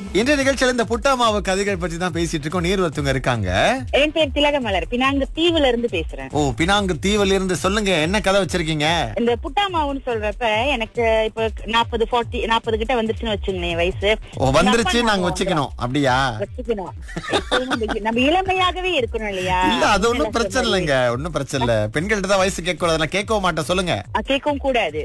இன்றைய நிகழ்ச்சியில இந்த புட்டாமாவு கதைகள் பற்றி தான் பேசிட்டு இருக்கோம் நீர் ஒருத்தவங்க இருக்காங்க என் பேர் திலகமலர் பினாங்கு தீவுல இருந்து பேசுறேன் ஓ பினாங்கு தீவுல இருந்து சொல்லுங்க என்ன கதை வச்சிருக்கீங்க இந்த புட்டாமாவுன்னு சொல்றப்ப எனக்கு இப்ப நாற்பது ஃபார்ட்டி நாற்பது கிட்ட வந்துருச்சுன்னு வச்சுங்களேன் வயசு ஓ வந்துருச்சு எங்க அப்பா நாங்க ஞாபகம் வச்சுக்கணும் அப்படியா வச்சுக்கணும் எப்போதும் நம்ம- நம்ம இளமையாகவே இருக்கணும் இல்லையா இல்ல அது ஒண்ணும் பிரச்சனை இல்லைங்க ஒண்ணும் பிரச்சனை இல்ல பெண்கள்ட்ட தான் வயசு கேட்க கூடாது நான் கேட்கவும் மாட்டேன் சொல்லுங்க அஹ் கேட்கவும் கூடாது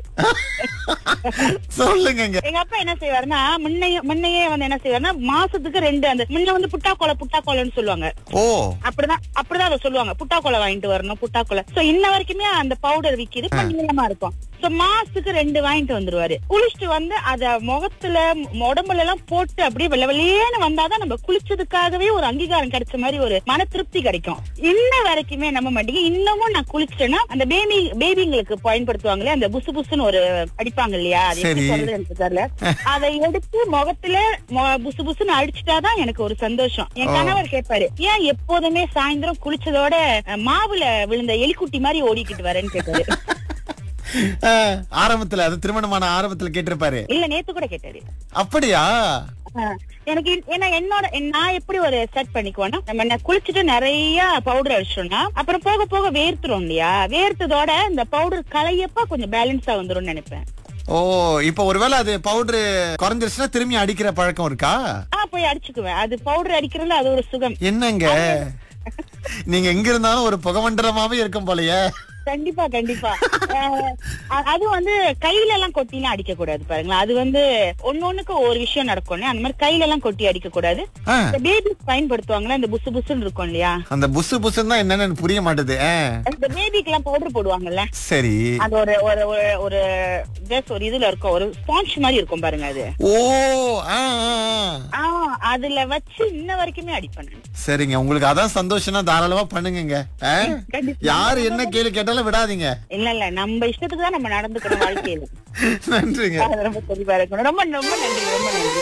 சொல்லுங்க எங்க அப்பா என்ன செய்வாருன்னா முன்னையே முன்னையே வந்து என்ன செய்வாருன்னா மாசத்துக்கு ரெண்டு அந்த முன்ன வந்து புட்டாக்கோலை புட்டாக்கோலைன்னு சொல்லுவாங்க ஓ அப்படிதான் அப்படிதான் அதை சொல்லுவாங்க புட்டாக்கோலை வாங்கிட்டு வரணும் புட்டாக்கோலை சோ இன்ன வரைக்குமே அந்த பவுடர் விக்கிது இப்ப நீளமா இருக்கும் சோ மாசத்துக்கு ரெண்டு வாங்கிட்டு வந்துருவாரு குளிச்சுட்டு வந்து அத முகத்துல ம- உடம்புல எல்லாம் போட்டு அப்படியே வெள்ள வெளியேன்னு வந்தாதான் நம்ம குளிச்சதுக்காகவே ஒரு அங்கீகாரம் கிடைச்ச மாதிரி ஒரு மன திருப்தி கிடைக்கும் இன்ன வரைக்குமே நம்ப மாட்டீங்க இன்னமும் நான் குளிச்சிட்டேன்னா அந்த பேபி பேபிங்களுக்கு பயன்படுத்துவாங்களே அந்த புசு புசுன்னு ஒரு அடிப்பாங்க இல்லையா அது எப்படி சரி. சொல்றது எனக்கு தெரியல அதை எடுத்து முகத்துல மொ- புசு புசுன்னு அடிச்சுட்டாதான் எனக்கு ஒரு சந்தோஷம் என் ஓ. கணவர் கேட்பாரு ஏன் எப்போதுமே சாயந்தரம் குளிச்சதோட அஹ், மாவுல விழுந்த எலிக்குட்டி மாதிரி ஓடிக்கிட்டு வரேன்னு கேட்டாரு அஹ், ஆரம்பத்துல அது திருமணமான ஆரம்பத்துல கேட்டிருப்பாரு இல்ல நேத்து கூட கேட்டாரு அப்படியா அஹ், எனக்கு இ- ஏன்னா என்னோட என் நான் எப்படி ஒரு செட் பண்ணிக்குவேன்னா நம்ம என்ன குளிச்சுட்டு நிறைய பவுடர் அடிச்சோம்னா அப்புறம் போக போக வேர்த்துரும் இல்லையா வேர்த்ததோட இந்த பவுடர் கலையப்ப கொஞ்சம் பேலன்ஸா வந்துரும்னு நினைப்பேன் ஓ இப்ப ஒருவேளை அது பவுடர் குறைஞ்சிருச்சுன்னா திரும்பி அடிக்கிற பழக்கம் இருக்கா ஆ போய் அடிச்சுக்குவேன் அது பவுடர் அடிக்கிறதுல அது ஒரு சுகம் என்னங்க நீங்க எங்க இருந்தாலும் ஒரு புகமண்டலமாவே இருக்கும் போலயே கண்டிப்பா கண்டிப்பா அஹ் அ- அது வந்து கையில எல்லாம் கொட்டிலாம் அடிக்க கூடாது பாருங்களேன் அது வந்து ஒன்னொன்னுக்கு ஒரு விஷயம் நடக்கும்னே அந்த மாதிரி கையில எல்லாம் கொட்டி அடிக்க கூடாது ஆ, இந்த பேபிஸ் பயன்படுத்துவாங்களா இந்த புசு புசுன்னு இருக்கும் இல்லையா அந்த புசு புசுன்னு தான் என்னன்னு எனக்கு புரிய மாட்டுது ஆ, இந்த பேபிக்கு எல்லாம் பவுடர் போடுவாங்கல்ல சரி அது ஒரு ஒரு ஒரு- ஒரு ஜஸ்ட் ஒரு இதுல இருக்கும் ஒரு ஸ்பாஞ்ச் மாதிரி இருக்கும் பாருங்க அது ஓ ஆ, ஆ, ஆ. ஆ அதுல வச்சு இன்ன வரைக்குமே அடிப்பேன் நான். சரிங்க உங்களுக்கு அதான் சந்தோஷம்னா தாராளமா பண்ணுங்க கண்டிப்பா. யாரு என்ன கேள்வி கேட்டாலும் விடாதீங்க இல்ல இல்ல நம்ம இஷ்டத்துக்கு தான் நம்ம நடந்துக்கணும் வாழ்க்கையில நன்றிங்க அது ரொம்ப தெளிவா இருக்கணும் ரொம்ப ரொம்ப நன்றி ரொம்ப நன்றி